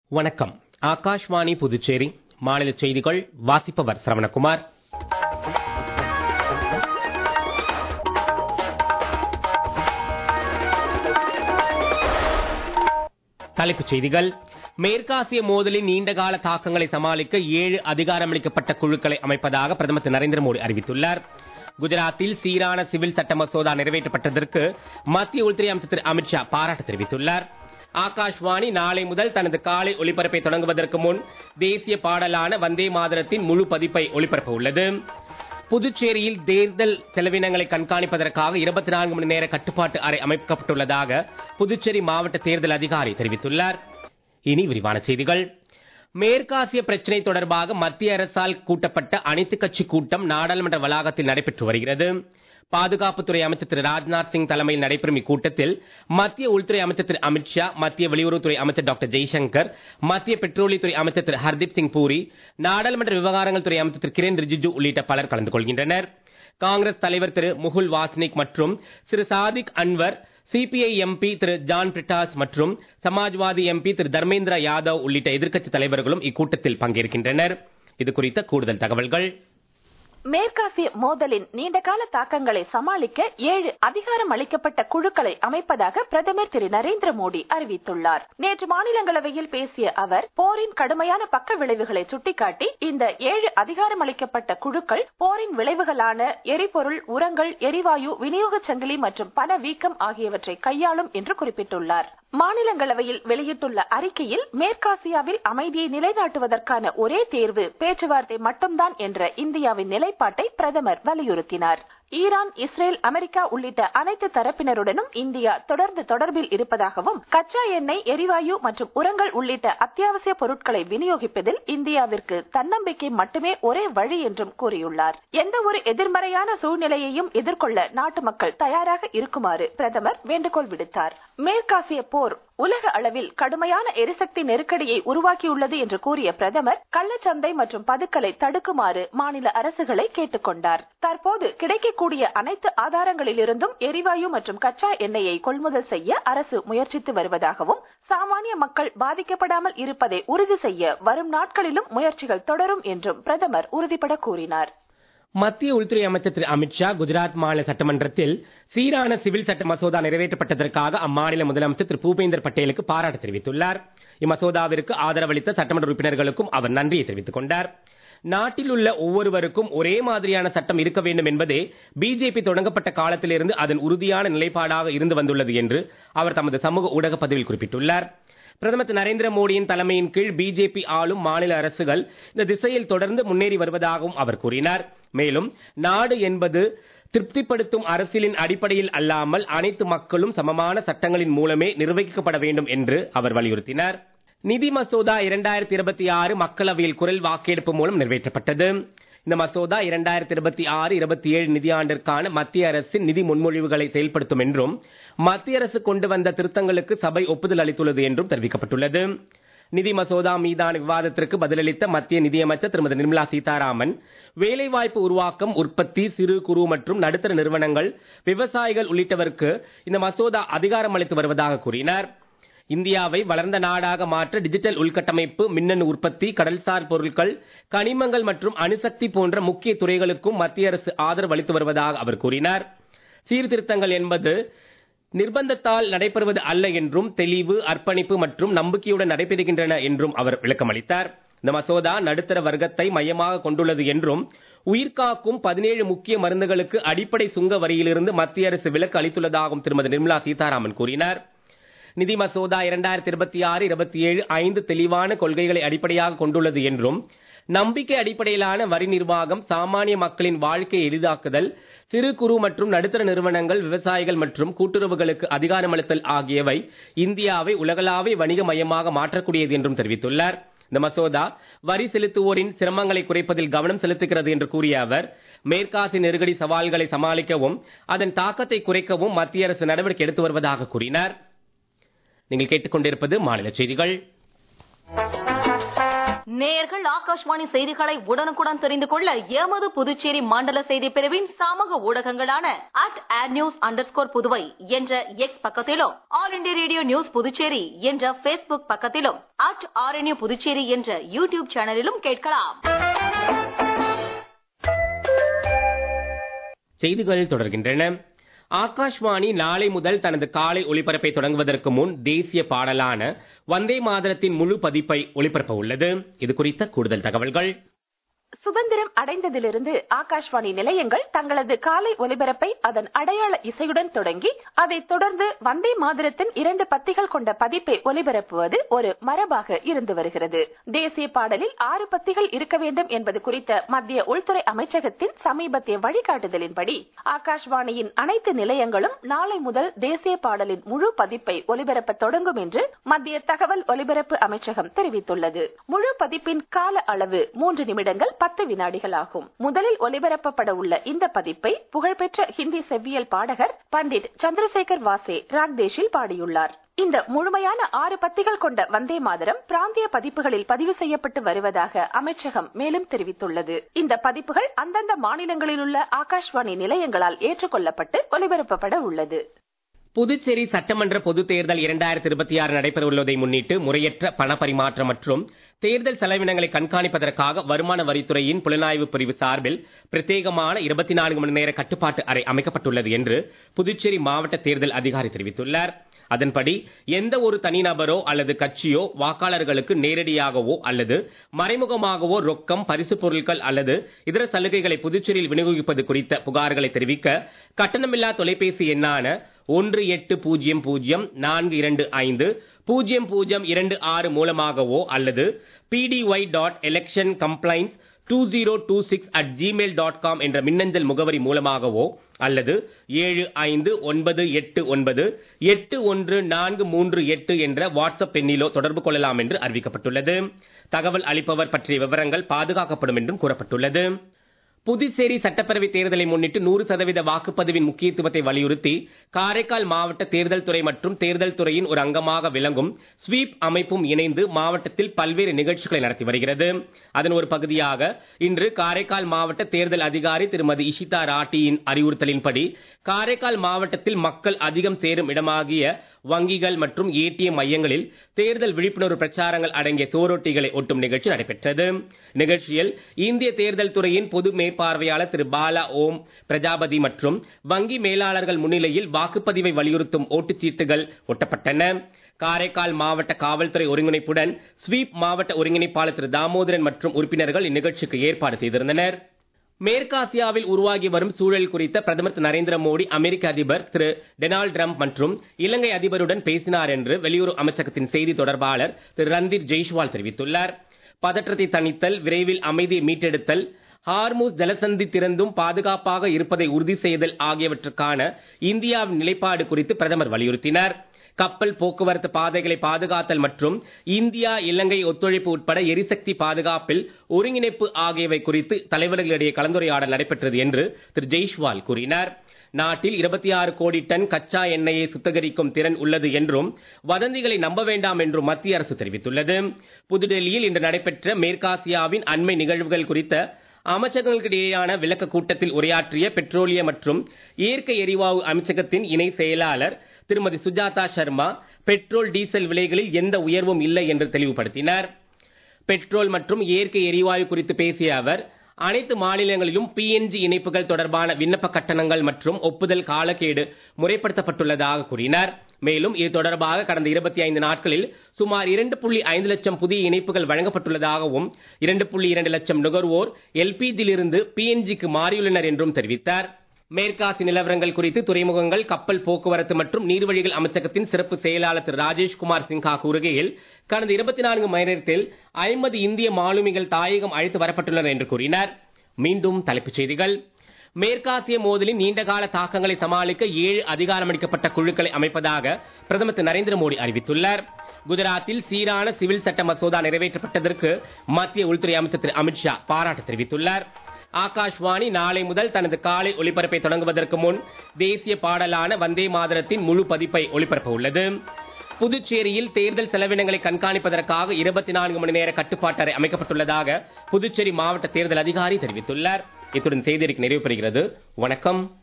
வணக்கம் ஆகாஷ்வாணி புதுச்சேரி மாநில செய்திகள் வாசிப்பவர் சரவணகுமார் தலைப்புச் செய்திகள் மேற்காசிய மோதலின் நீண்டகால தாக்கங்களை சமாளிக்க ஏழு அதிகாரமளிக்கப்பட்ட குழுக்களை அமைப்பதாக பிரதமர் திரு நரேந்திர மோடி அறிவித்துள்ளார் குஜராத்தில் சீரான சிவில் சட்ட மசோதா நிறைவேற்றப்பட்டதற்கு மத்திய உள்துறை அமைச்சர் திரு அமித்ஷா பாராட்டு தெரிவித்துள்ளார் ஆகாஷ்வாணி நாளை முதல் தனது காலை ஒலிபரப்பை தொடங்குவதற்கு முன் தேசிய பாடலான வந்தே மாதரத்தின் முழு பதிப்பை ஒலிபரப்ப உள்ளது புதுச்சேரியில் தேர்தல் செலவினங்களை கண்காணிப்பதற்காக இருபத்தி நான்கு மணி நேர கட்டுப்பாட்டு அறை அமைக்கப்பட்டுள்ளதாக புதுச்சேரி மாவட்ட தேர்தல் அதிகாரி தெரிவித்துள்ளார் இனி விரிவான செய்திகள் மேற்காசிய பிரச்சினை தொடர்பாக மத்திய அரசால் கூட்டப்பட்ட அனைத்துக் கட்சி கூட்டம் நாடாளுமன்ற வளாகத்தில் நடைபெற்று வருகிறது பாதுகாப்புத்துறை அமைச்சர் திரு ராஜ்நாத் சிங் தலைமையில் நடைபெறும் இக்கூட்டத்தில் மத்திய உள்துறை அமைச்சர் திரு அமித்ஷா மத்திய வெளியுறவுத்துறை அமைச்சர் டாக்டர் ஜெய்சங்கர் மத்திய பெட்ரோலியத்துறை அமைச்சர் திரு ஹர்தீப் சிங் பூரி நாடாளுமன்ற விவகாரங்கள் துறை அமைச்சர் திரு கிரண் ரிஜிஜு உள்ளிட்ட பலர் கலந்து கொள்கின்றனர் காங்கிரஸ் தலைவர் திரு முகுல் வாஸ்னிக் மற்றும் திரு சாதிக் அன்வர் சிபிஐ எம்பி திரு ஜான் பிரிட்டாஸ் மற்றும் சமாஜ்வாதி எம்பி திரு தர்மேந்திர யாதவ் உள்ளிட்ட எதிர்க்கட்சி தலைவர்களும் இக்கூட்டத்தில் பங்கேற்கின்றனர் இது குறித்த கூடுதல் தகவல்கள் மேற்காசிய மோதலின் நீண்டகால தாக்கங்களை சமாளிக்க ஏழு அதிகாரம் அளிக்கப்பட்ட குழுக்களை அமைப்பதாக பிரதமர் திரு நரேந்திர மோடி அறிவித்துள்ளார் நேற்று மாநிலங்களவையில் பேசிய அவர் போரின் கடுமையான பக்க விளைவுகளை சுட்டிக்காட்டி இந்த ஏழு அதிகாரம் அளிக்கப்பட்ட குழுக்கள் போரின் விளைவுகளான எரிபொருள் உரங்கள் எரிவாயு விநியோக சங்கிலி மற்றும் பண வீக்கம் ஆகியவற்றை கையாளும் என்று குறிப்பிட்டுள்ளார் மாநிலங்களவையில் வெளியிட்டுள்ள அறிக்கையில் மேற்காசியாவில் அமைதியை நிலைநாட்டுவதற்கான ஒரே தேர்வு பேச்சுவார்த்தை மட்டும்தான் என்ற இந்தியாவின் நிலைப்பாட்டை பிரதமர் வலியுறுத்தினார் ஈரான் இஸ்ரேல் அமெரிக்கா உள்ளிட்ட அனைத்து தரப்பினருடனும் இந்தியா தொடர்ந்து தொடர்பில் இருப்பதாகவும் கச்சா எண்ணெய் எரிவாயு மற்றும் உரங்கள் உள்ளிட்ட அத்தியாவசிய பொருட்களை விநியோகிப்பதில் இந்தியாவிற்கு தன்னம்பிக்கை மட்டுமே ஒரே வழி என்றும் கூறியுள்ளார் எந்த ஒரு எதிர்மறையான சூழ்நிலையையும் எதிர்கொள்ள நாட்டு மக்கள் தயாராக இருக்குமாறு பிரதமர் வேண்டுகோள் விடுத்தார் மேற்காசிய போர் உலக அளவில் கடுமையான எரிசக்தி நெருக்கடியை உருவாக்கியுள்ளது என்று கூறிய பிரதமர் கள்ளச்சந்தை மற்றும் பதுக்கலை தடுக்குமாறு மாநில அரசுகளை கேட்டுக்கொண்டார் தற்போது கிடைக்கக்கூடிய அனைத்து ஆதாரங்களிலிருந்தும் எரிவாயு மற்றும் கச்சா எண்ணெயை கொள்முதல் செய்ய அரசு முயற்சித்து வருவதாகவும் சாமானிய மக்கள் பாதிக்கப்படாமல் இருப்பதை உறுதி செய்ய வரும் நாட்களிலும் முயற்சிகள் தொடரும் என்றும் பிரதமர் உறுதிபட கூறினார் மத்திய உள்துறை அமைச்சர் திரு அமித்ஷா குஜராத் மாநில சட்டமன்றத்தில் சீரான சிவில் சட்ட மசோதா நிறைவேற்றப்பட்டதற்காக அம்மாநில முதலமைச்சர் திரு பூபேந்தர் பட்டேலுக்கு பாராட்டு தெரிவித்துள்ளார் இம்மசோதாவிற்கு ஆதரவளித்த சட்டமன்ற உறுப்பினர்களுக்கும் அவர் நன்றியை தெரிவித்துக் கொண்டார் நாட்டில் உள்ள ஒவ்வொருவருக்கும் ஒரே மாதிரியான சட்டம் இருக்க வேண்டும் என்பதே பிஜேபி தொடங்கப்பட்ட காலத்திலிருந்து அதன் உறுதியான நிலைப்பாடாக இருந்து வந்துள்ளது என்று அவர் தமது சமூக ஊடக பதிவில் குறிப்பிட்டுள்ளார் பிரதமர் திரு நரேந்திர மோடியின் தலைமையின் கீழ் பிஜேபி ஆளும் மாநில அரசுகள் இந்த திசையில் தொடர்ந்து முன்னேறி வருவதாகவும் அவர் கூறினார் மேலும் நாடு என்பது திருப்திப்படுத்தும் அரசியலின் அடிப்படையில் அல்லாமல் அனைத்து மக்களும் சமமான சட்டங்களின் மூலமே நிர்வகிக்கப்பட வேண்டும் என்று அவர் வலியுறுத்தினார் நிதி மசோதா இரண்டாயிரத்தி இருபத்தி ஆறு மக்களவையில் குரல் வாக்கெடுப்பு மூலம் நிறைவேற்றப்பட்டது இந்த மசோதா இரண்டாயிரத்தி இருபத்தி ஆறு இருபத்தி ஏழு நிதியாண்டிற்கான மத்திய அரசின் நிதி முன்மொழிவுகளை செயல்படுத்தும் என்றும் மத்திய அரசு கொண்டு வந்த திருத்தங்களுக்கு சபை ஒப்புதல் அளித்துள்ளது என்றும் தெரிவிக்கப்பட்டுள்ளது நிதி மசோதா மீதான விவாதத்திற்கு பதிலளித்த மத்திய நிதியமைச்சர் திருமதி நிர்மலா சீதாராமன் வேலைவாய்ப்பு உருவாக்கம் உற்பத்தி சிறு குறு மற்றும் நடுத்தர நிறுவனங்கள் விவசாயிகள் உள்ளிட்டவருக்கு இந்த மசோதா அதிகாரம் அளித்து வருவதாக கூறினார் இந்தியாவை வளர்ந்த நாடாக மாற்ற டிஜிட்டல் உள்கட்டமைப்பு மின்னணு உற்பத்தி கடல்சார் பொருட்கள் கனிமங்கள் மற்றும் அணுசக்தி போன்ற முக்கிய துறைகளுக்கும் மத்திய அரசு ஆதரவு அளித்து வருவதாக அவர் கூறினார் சீர்திருத்தங்கள் என்பது நிர்பந்தத்தால் நடைபெறுவது அல்ல என்றும் தெளிவு அர்ப்பணிப்பு மற்றும் நம்பிக்கையுடன் நடைபெறுகின்றன என்றும் அவர் விளக்கமளித்தார் இந்த மசோதா நடுத்தர வர்க்கத்தை மையமாக கொண்டுள்ளது என்றும் உயிர்காக்கும் பதினேழு முக்கிய மருந்துகளுக்கு அடிப்படை சுங்க வரியிலிருந்து மத்திய அரசு விலக்கு அளித்துள்ளதாகவும் திருமதி நிர்மலா சீதாராமன் கூறினார் நிதி மசோதா இரண்டாயிரத்தி இருபத்தி ஆறு இருபத்தி ஏழு ஐந்து தெளிவான கொள்கைகளை அடிப்படையாக கொண்டுள்ளது என்றும் நம்பிக்கை அடிப்படையிலான வரி நிர்வாகம் சாமானிய மக்களின் வாழ்க்கையை எளிதாக்குதல் சிறு குறு மற்றும் நடுத்தர நிறுவனங்கள் விவசாயிகள் மற்றும் கூட்டுறவுகளுக்கு அதிகாரமளித்தல் ஆகியவை இந்தியாவை உலகளாவிய வணிக மையமாக மாற்றக்கூடியது என்றும் தெரிவித்துள்ளார் இந்த மசோதா வரி செலுத்துவோரின் சிரமங்களை குறைப்பதில் கவனம் செலுத்துகிறது என்று கூறிய அவர் மேற்காசிய நெருக்கடி சவால்களை சமாளிக்கவும் அதன் தாக்கத்தை குறைக்கவும் மத்திய அரசு நடவடிக்கை எடுத்து வருவதாக கூறினார் நீங்கள் கேட்டுக்கொண்டிருப்பது மாநில செய்திகள் நேயர்கள் ஆகாஷ்வாணி செய்திகளை உடனுக்குடன் தெரிந்து கொள்ள எமது புதுச்சேரி மண்டல செய்தி பிரிவின் சமூக ஊடகங்களான அட் ஆட் நியூஸ் அண்டர் புதுவை என்ற எக்ஸ் பக்கத்திலும் all India radio news Puducherry என்ற பேஸ்புக் பக்கத்திலும் அட் ஆர்என்யூ புதுச்சேரி என்ற யூடியூப் சேனலிலும் கேட்கலாம் செய்திகள் தொடர்கின்றன ஆகாஷ்வாணி நாளை முதல் தனது காலை ஒளிபரப்பை தொடங்குவதற்கு முன் தேசிய பாடலான வந்தே மாதரத்தின் முழு பதிப்பை ஒளிபரப்ப உள்ளது இது குறித்த கூடுதல் தகவல்கள் சுதந்திரம் அடைந்ததிலிருந்து ஆகாஷ்வாணி நிலையங்கள் தங்களது காலை ஒலிபரப்பை அதன் அடையாள இசையுடன் தொடங்கி அதைத் தொடர்ந்து வந்தே மாதிரத்தின் இரண்டு பத்திகள் கொண்ட பதிப்பை ஒலிபரப்புவது ஒரு மரபாக இருந்து வருகிறது தேசிய பாடலில் ஆறு பத்திகள் இருக்க வேண்டும் என்பது குறித்த மத்திய உள்துறை அமைச்சகத்தின் சமீபத்திய வழிகாட்டுதலின்படி ஆகாஷ்வாணியின் அனைத்து நிலையங்களும் நாளை முதல் தேசிய பாடலின் முழு பதிப்பை ஒலிபரப்ப தொடங்கும் என்று மத்திய தகவல் ஒலிபரப்பு அமைச்சகம் தெரிவித்துள்ளது முழு பதிப்பின் கால அளவு மூன்று நிமிடங்கள் பத்து வினாடிகள் ஆகும் முதலில் ஒலிபரப்பப்பட உள்ள இந்த பதிப்பை புகழ்பெற்ற ஹிந்தி செவ்வியல் பாடகர் பண்டிட் சந்திரசேகர் வாசே ராக்தேஷில் பாடியுள்ளார் இந்த முழுமையான ஆறு பத்திகள் கொண்ட வந்தே மாதரம் பிராந்திய பதிப்புகளில் பதிவு செய்யப்பட்டு வருவதாக அமைச்சகம் மேலும் தெரிவித்துள்ளது இந்த பதிப்புகள் அந்தந்த மாநிலங்களில் உள்ள ஆகாஷ்வாணி நிலையங்களால் ஏற்றுக்கொள்ளப்பட்டு ஒலிபரப்பப்பட உள்ளது புதுச்சேரி சட்டமன்ற பொதுத் தேர்தல் இரண்டாயிரத்தி இருபத்தி ஆறு நடைபெறவுள்ளதை முன்னிட்டு முறையற்ற பணப்பரிமாற்றம் மற்றும் தேர்தல் செலவினங்களை கண்காணிப்பதற்காக வருமான வரித்துறையின் புலனாய்வு பிரிவு சார்பில் பிரத்யேகமான இருபத்தி நான்கு மணி நேர கட்டுப்பாட்டு அறை அமைக்கப்பட்டுள்ளது என்று புதுச்சேரி மாவட்ட தேர்தல் அதிகாரி தெரிவித்துள்ளார் அதன்படி எந்த ஒரு தனிநபரோ அல்லது கட்சியோ வாக்காளர்களுக்கு நேரடியாகவோ அல்லது மறைமுகமாகவோ ரொக்கம் பரிசு பொருட்கள் அல்லது இதர சலுகைகளை புதுச்சேரியில் விநியோகிப்பது குறித்த புகார்களை தெரிவிக்க கட்டணமில்லா தொலைபேசி எண்ணான ஒன்று எட்டு பூஜ்ஜியம் பூஜ்ஜியம் நான்கு இரண்டு ஐந்து பூஜ்ஜியம் பூஜ்ஜியம் இரண்டு ஆறு மூலமாகவோ அல்லது PDY dot election complaints two zero two six at Gmail dot com என்ற மின்னஞ்சல் முகவரி மூலமாகவோ அல்லது ஏழு ஐந்து ஒன்பது எட்டு ஒன்பது எட்டு ஒன்று நான்கு மூன்று எட்டு என்ற வாட்ஸ்அப் எண்ணிலோ தொடர்பு கொள்ளலாம் என்று அறிவிக்கப்பட்டுள்ளது தகவல் அளிப்பவர் பற்றிய விவரங்கள் பாதுகாக்கப்படும் என்றும் கூறப்பட்டுள்ளது புதுச்சேரி சட்டப்பேரவை தேர்தலை முன்னிட்டு நூறு சதவீத வாக்குப்பதிவின் முக்கியத்துவத்தை வலியுறுத்தி காரைக்கால் மாவட்ட தேர்தல் துறை மற்றும் தேர்தல் துறையின் ஒரு அங்கமாக விளங்கும் ஸ்வீப் அமைப்பும் இணைந்து மாவட்டத்தில் பல்வேறு நிகழ்ச்சிகளை நடத்தி வருகிறது அதன் ஒரு பகுதியாக இன்று காரைக்கால் மாவட்ட தேர்தல் அதிகாரி திருமதி இஷிதா ராட்டியின் அறிவுறுத்தலின்படி காரைக்கால் மாவட்டத்தில் மக்கள் அதிகம் சேரும் இடமாகிய வங்கிகள் மற்றும் ஏடிஎம் மையங்களில் தேர்தல் விழிப்புணர்வு பிரச்சாரங்கள் அடங்கிய சோரொட்டிகளை ஒட்டும் நிகழ்ச்சி நடைபெற்றது நிகழ்ச்சியில் இந்திய தேர்தல் துறையின் பொது மேற்பார்வையாளர் திரு பாலா ஓம் பிரஜாபதி மற்றும் வங்கி மேலாளர்கள் முன்னிலையில் வாக்குப்பதிவை வலியுறுத்தும் ஓட்டுச்சீட்டுகள் ஒட்டப்பட்டன காரைக்கால் மாவட்ட காவல்துறை ஒருங்கிணைப்புடன் ஸ்வீப் மாவட்ட ஒருங்கிணைப்பாளர் திரு தாமோதரன் மற்றும் உறுப்பினர்கள் இந்நிகழ்ச்சிக்கு ஏற்பாடு செய்திருந்தனர் மேற்காசியாவில் உருவாகி வரும் சூழல் குறித்த பிரதமர் திரு நரேந்திர மோடி அமெரிக்க அதிபர் திரு டொனால்டு டிரம்ப் மற்றும் இலங்கை அதிபருடன் பேசினார் என்று வெளியுறவு அமைச்சகத்தின் செய்தி தொடர்பாளர் திரு ரந்தீர் ஜெய்ஷ்வால் தெரிவித்துள்ளார் பதற்றத்தை தணித்தல் விரைவில் அமைதியை மீட்டெடுத்தல் ஹார்மூஸ் ஜலசந்தி திறந்தும் பாதுகாப்பாக இருப்பதை உறுதி செய்தல் ஆகியவற்றுக்கான இந்தியாவின் நிலைப்பாடு குறித்து பிரதமர் வலியுறுத்தினார் கப்பல் போக்குவரத்து பாதைகளை பாதுகாத்தல் மற்றும் இந்தியா இலங்கை ஒத்துழைப்பு உட்பட எரிசக்தி பாதுகாப்பில் ஒருங்கிணைப்பு ஆகியவை குறித்து தலைவர்களிடையே கலந்துரையாடல் நடைபெற்றது என்று திரு ஜெய்ஷ்வால் கூறினார் நாட்டில் இருபத்தி ஆறு கோடி டன் கச்சா எண்ணெயை சுத்திகரிக்கும் திறன் உள்ளது என்றும் வதந்திகளை நம்ப வேண்டாம் என்றும் மத்திய அரசு தெரிவித்துள்ளது புதுடெல்லியில் இன்று நடைபெற்ற மேற்காசியாவின் அண்மை நிகழ்வுகள் குறித்த அமைச்சர்களுக்கிடையேயான விளக்க கூட்டத்தில் உரையாற்றிய பெட்ரோலிய மற்றும் இயற்கை எரிவாயு அமைச்சகத்தின் இணை செயலாளர் திருமதி சுஜாதா சர்மா பெட்ரோல் டீசல் விலைகளில் எந்த உயர்வும் இல்லை என்று தெளிவுபடுத்தினார் பெட்ரோல் மற்றும் இயற்கை எரிவாயு குறித்து பேசிய அவர் அனைத்து மாநிலங்களிலும் பிஎன்ஜி இணைப்புகள் தொடர்பான விண்ணப்ப கட்டணங்கள் மற்றும் ஒப்புதல் காலக்கேடு முறைப்படுத்தப்பட்டுள்ளதாக கூறினார் மேலும் இது தொடர்பாக கடந்த இருபத்தி ஐந்து நாட்களில் சுமார் இரண்டு புள்ளி ஐந்து லட்சம் புதிய இணைப்புகள் வழங்கப்பட்டுள்ளதாகவும் இரண்டு புள்ளி இரண்டு லட்சம் நுகர்வோர் எல்பிஜியிலிருந்து பிஎன்ஜிக்கு மாறியுள்ளனர் என்றும் தெரிவித்தார் மேற்காசி நிலவரங்கள் குறித்து துறைமுகங்கள் கப்பல் போக்குவரத்து மற்றும் நீர்வழிகள் அமைச்சகத்தின் சிறப்பு செயலாளர் திரு ராஜேஷ்குமார் சின்ஹா கூறுகையில் கடந்த இருபத்தி நான்கு மணி நேரத்தில் ஐம்பது இந்திய மாலுமிகள் தாயகம் அழைத்து வரப்பட்டுள்ளனர் என்று கூறினார் மீண்டும் தலைப்புச் செய்திகள் மேற்காசிய மோதலின் நீண்டகால தாக்கங்களை சமாளிக்க ஏழு அதிகாரமளிக்கப்பட்ட குழுக்களை அமைப்பதாக பிரதமர் திரு நரேந்திர மோடி அறிவித்துள்ளார் குஜராத்தில் சீரான சிவில் சட்ட மசோதா நிறைவேற்றப்பட்டதற்கு மத்திய உள்துறை அமைச்சர் திரு அமித்ஷா பாராட்டு தெரிவித்துள்ளார் ஆகாஷ்வாணி நாளை முதல் தனது காலை ஒலிபரப்பை தொடங்குவதற்கு முன் தேசிய பாடலான வந்தே மாதரத்தின் முழு பதிப்பை ஒளிபரப்ப உள்ளது புதுச்சேரியில் தேர்தல் செலவினங்களை கண்காணிப்பதற்காக இருபத்தி நான்கு மணி நேர கட்டுப்பாட்டு அறை அமைக்கப்பட்டுள்ளதாக புதுச்சேரி மாவட்ட தேர்தல் அதிகாரி தெரிவித்துள்ளார் இத்துடன் செய்திருக்கு நிறைவு பெறுகிறது வணக்கம்